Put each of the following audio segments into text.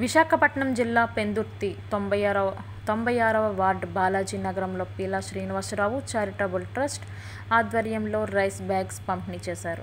విశాఖపట్నం జిల్లా పెందుర్తి తొంభై ఆరవ తొంభై ఆరవ వార్డు బాలాజీ నగరంలో పీలా శ్రీనివాసరావు చారిటబుల్ ట్రస్ట్ ఆధ్వర్యంలో రైస్ బ్యాగ్స్ పంపిణీ చేశారు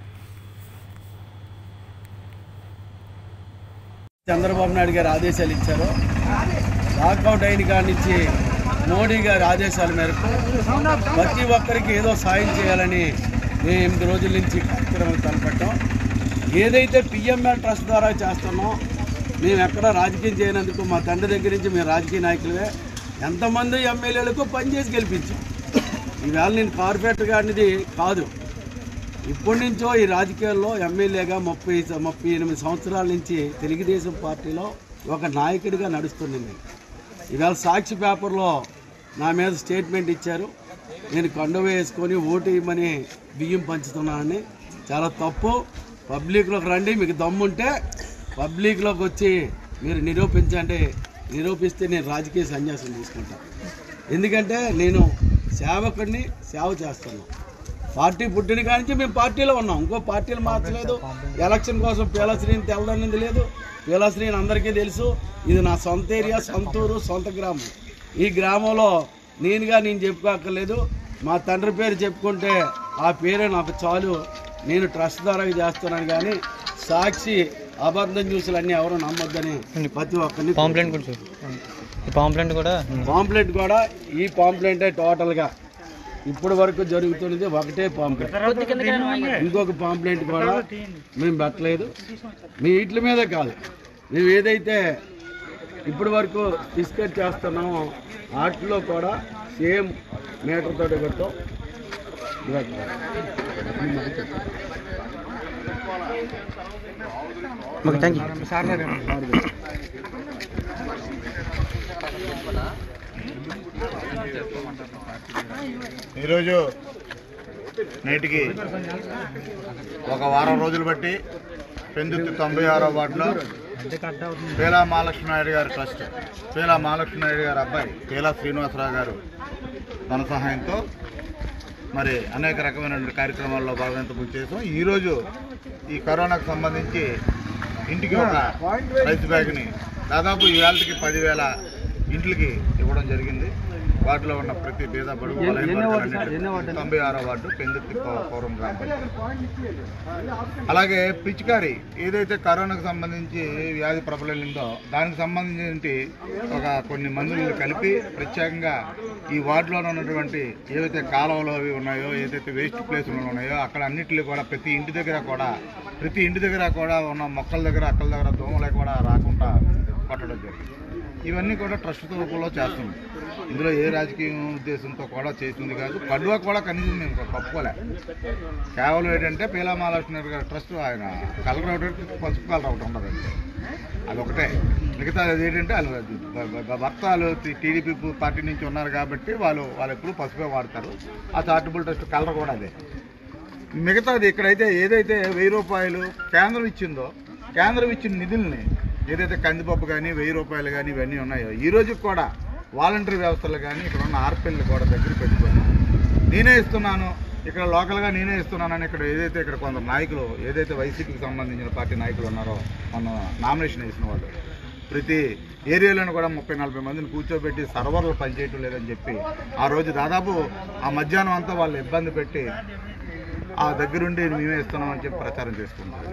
చంద్రబాబు నాయుడు గారు ఆదేశాలు ఇచ్చారు లాక్అవుట్ అయిన కాడి నుంచి మోడీ గారి ఆదేశాల మేరకు ప్రతి ఒక్కరికి ఏదో సాయం చేయాలని మేము ఎనిమిది రోజుల నుంచి కార్యక్రమం తలపెట్టాం ఏదైతే పిఎంఎల్ ట్రస్ట్ ద్వారా చేస్తున్నాం మేము ఎక్కడ రాజకీయం చేయనందుకు మా తండ్రి దగ్గర నుంచి మేము రాజకీయ నాయకులే ఎంతమంది ఎమ్మెల్యేలకు పనిచేసి గెలిపించాం ఈవేళ నేను కార్పొరేటర్ గారిది కాదు ఇప్పటి నుంచో ఈ రాజకీయాల్లో ఎమ్మెల్యేగా ముప్పై ముప్పై ఎనిమిది సంవత్సరాల నుంచి తెలుగుదేశం పార్టీలో ఒక నాయకుడిగా నడుస్తుంది ఇవాళ సాక్షి పేపర్లో నా మీద స్టేట్మెంట్ ఇచ్చారు నేను కండువ వేసుకొని ఓటు వేయమని బియ్యం పంచుతున్నానని చాలా తప్పు పబ్లిక్లోకి రండి మీకు దమ్ముంటే పబ్లిక్లోకి వచ్చి మీరు నిరూపించండి నిరూపిస్తే నేను రాజకీయ సన్యాసం తీసుకుంటాను ఎందుకంటే నేను సేవకుడిని సేవ చేస్తున్నాను పార్టీ పుట్టిన కాడి నుంచి మేము పార్టీలో ఉన్నాం ఇంకో పార్టీలు మార్చలేదు ఎలక్షన్ కోసం పీలశ్రీని తెల్లదన్నది లేదు పీలశ్రీని అందరికీ తెలుసు ఇది నా సొంత ఏరియా సొంత ఊరు సొంత గ్రామం ఈ గ్రామంలో నేనుగా నేను చెప్పుకోక్కర్లేదు మా తండ్రి పేరు చెప్పుకుంటే ఆ పేరే నాకు చాలు నేను ట్రస్ట్ ద్వారా చేస్తున్నాను కానీ సాక్షి అబద్ధం న్యూస్లు అన్నీ ఎవరు నమ్మొద్దని ప్రతి ఒక్కరిని పాంప్లెంట్ కూడా చూడు ఈ పాంప్లెంట్ కూడా పాంప్లెంట్ కూడా ఈ పాంప్లెంటే టోటల్గా ఇప్పటి వరకు జరుగుతున్నది ఒకటే పాంప్లెంట్ ఇంకొక పాంప్లెంట్ కూడా మేము పెట్టలేదు మీ ఇట్ల మీద కాదు మేము ఏదైతే ఇప్పటి వరకు డిస్కస్ చేస్తున్నామో వాటిలో కూడా సేమ్ మీటర్ తోటి కొట్టాం ఓకే థ్యాంక్ యూ ఈరోజు నేటికి ఒక వారం రోజులు బట్టి పెందుర్తి తొంభై ఆరో వార్డులో పేలా మహాలక్ష్మి నాయుడు గారి ట్రస్ట్ పేలా మహాలక్ష్మి నాయుడు గారి అబ్బాయి పేలా శ్రీనివాసరావు గారు ధన సహాయంతో మరి అనేక రకమైనటువంటి కార్యక్రమాల్లో భాగవంతం చేసాం ఈరోజు ఈ కరోనాకు సంబంధించి ఇంటికి ఒక రైస్ బ్యాగ్ని దాదాపు ఈ వేళకి పదివేల ఇంట్లకి ఇవ్వడం జరిగింది వార్డులో ఉన్న ప్రతి పేద బడుగు బలహీన వర్గాలన్నిటికీ తొంభై ఆరో వార్డు పెందుర్తి పౌ- పౌరం గ్రామ పంచాయతీ అలాగే పిచికారి ఏదైతే కరోనాకు సంబంధించి వ్యాధి ప్రబలిందో దానికి సంబంధించి ఒక కొన్ని మందులు కలిపి ప్రత్యేకంగా ఈ వార్డులో ఉన్నటువంటి ఏవైతే కాలువలు అవి ఉన్నాయో ఏదైతే వేస్ట్ ప్లేసులు ఉన్నాయో అక్కడ అన్నిటిలో కూడా ప్రతి ఇంటి దగ్గర కూడా ప్రతి ఇంటి దగ్గర కూడా ఉన్న మొక్కల దగ్గర అక్కల దగ్గర దోమలు కూడా రాకుండా పట్టడం జరిగింది ఇవన్నీ కూడా ట్రస్ట్ రూపంలో చేస్తుంది ఇందులో ఏ రాజకీయ ఉద్దేశంతో కూడా చేస్తుంది కాదు కడువ కూడా కనీసం మేము కప్పుకోలే కేవలం ఏంటంటే పీలా మహాలక్ష్మి గారి ట్రస్ట్ ఆయన కలర్ ఒకటి పసుపు కలర్ ఒకటి ఉండదండి అదొకటే మిగతా అది ఏంటంటే వాళ్ళు బ- బ- భర్త వాళ్ళు టీడీపీ పార్టీ నుంచి ఉన్నారు కాబట్టి వాళ్ళు వాళ్ళు ఎప్పుడు పసుపే వాడతారు ఆ చారిటబుల్ ట్రస్ట్ కలర్ కూడా అదే మిగతాది ఇక్కడైతే ఏదైతే వెయ్యి రూపాయలు కేంద్రం ఇచ్చిందో కేంద్రం ఇచ్చిన నిధుల్ని ఏదైతే కందిపప్పు కానీ వెయ్యి రూపాయలు కానీ ఇవన్నీ ఉన్నాయో ఈ రోజు కూడా వాలంటరీ వ్యవస్థలు కానీ ఇక్కడ ఉన్న ఆర్పిల్ని కూడా దగ్గర పెట్టుకొని నేనే ఇస్తున్నాను ఇక్కడ లోకల్గా నేనే ఇస్తున్నానని ఇక్కడ ఏదైతే ఇక్కడ కొందరు నాయకులు ఏదైతే వైసీపీకి సంబంధించిన పార్టీ నాయకులు ఉన్నారో మన నామినేషన్ వేసిన వాళ్ళు ప్రతి ఏరియాలోనూ కూడా ముప్పై నలభై మందిని కూర్చోబెట్టి సర్వర్లు పనిచేయటం లేదని చెప్పి ఆ రోజు దాదాపు ఆ మధ్యాహ్నం అంతా వాళ్ళు ఇబ్బంది పెట్టి ఆ దగ్గరుండి మేమే ఇస్తున్నామని చెప్పి ప్రచారం చేసుకుంటారు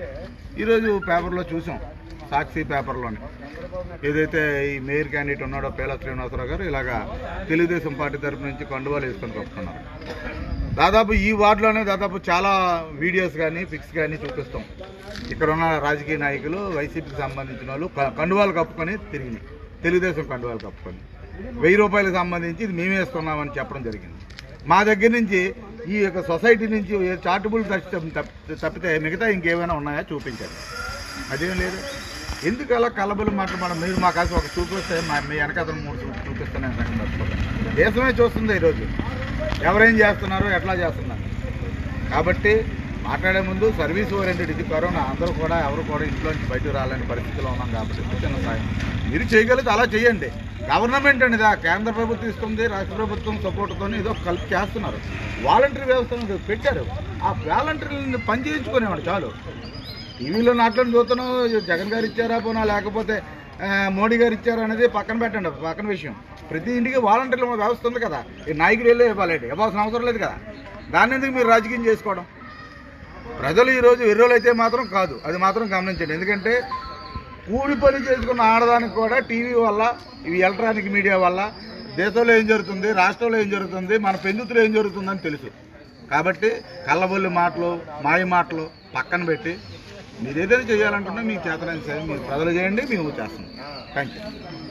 ఈరోజు పేపర్లో చూసాం సాక్షి పేపర్లోని ఏదైతే ఈ మేయర్ క్యాండిడేట్ ఉన్నాడో పేల శ్రీనివాసరావు గారు ఇలాగా తెలుగుదేశం పార్టీ తరపు నుంచి కండువాలు వేసుకొని కప్పుతున్నారు దాదాపు ఈ వార్డులోనే దాదాపు చాలా వీడియోస్ కానీ పిక్స్ కానీ చూపిస్తాం ఇక్కడ ఉన్న రాజకీయ నాయకులు వైసీపీకి సంబంధించిన వాళ్ళు క- కండువాలు కప్పుకొని తిరిగి తెలుగుదేశం కండువాలు కప్పుకొని వెయ్యి రూపాయలకు సంబంధించి ఇది మేమే ఇస్తున్నామని చెప్పడం జరిగింది మా దగ్గర నుంచి ఈ యొక్క సొసైటీ నుంచి చార్టబుల్ ట్రస్ట్ తప్ప- తప్పితే మిగతా ఇంకేమైనా ఉన్నాయా చూపించండి అదేం లేదు ఎందుకు అలా కలబలు మాట్లాడడం మీరు మా కాసి ఒక చూపిస్తే మా మీ వెనకాతలు మూడు చూ- చూపిస్తున్నాను సంగతి మర్చిపోకండి. దేశమే చూస్తుంది ఈరోజు ఎవరేం చేస్తున్నారు ఎట్లా చేస్తున్నారు కాబట్టి మాట్లాడే ముందు సర్వీస్ ఓరియంటెడ్ ఇది కరోనా అందరూ కూడా ఎవరు కూడా ఇంట్లోంచి బయటకు రాలేని పరిస్థితిలో ఉన్నాం కాబట్టి చిన్న సాయం మీరు చేయగలిగితే అలా చేయండి గవర్నమెంట్ అనేది ఆ కేంద్ర ప్రభుత్వం ఇస్తుంది రాష్ట్ర ప్రభుత్వం సపోర్ట్తో ఏదో కలిపి చేస్తున్నారు వాలంటరీ వ్యవస్థను పెట్టారు ఆ వాలంటీర్లను పని చేయించుకునేవాడు చాలు టీవీలో నాట్లను చూస్తున్నాం జగన్ గారు ఇచ్చారా పోనా లేకపోతే ఆ, మోడీ గారు ఇచ్చారు అనేది పక్కన పెట్టండి పక్కన విషయం ప్రతి ఇంటికి వాలంటీర్ల వ్యవస్థ ఉంది కదా ఈ నాయకుడు వెళ్ళే ఇవ్వాలండి ఇవ్వాల్సిన అవసరం లేదు కదా దాన్ని ఎందుకు మీరు రాజకీయం చేసుకోవడం ప్రజలు ఈరోజు ఎర్రోలు అయితే మాత్రం కాదు అది మాత్రం గమనించండి ఎందుకంటే కూలి పని చేసుకున్న ఆడదానికి కూడా టీవీ వల్ల ఇవి ఎలక్ట్రానిక్ మీడియా వల్ల దేశంలో ఏం జరుగుతుంది రాష్ట్రంలో ఏం జరుగుతుంది మన పెందుతులు ఏం జరుగుతుందని తెలుసు కాబట్టి కళ్ళబొల్లి మాటలు మాయ మాటలు పక్కన పెట్టి మీరు ఏదైనా చేయాలనుకున్నా మీకు చేతనైన సరే మీరు ప్రజలు చేయండి మేము చేస్తాం థ్యాంక్ యూ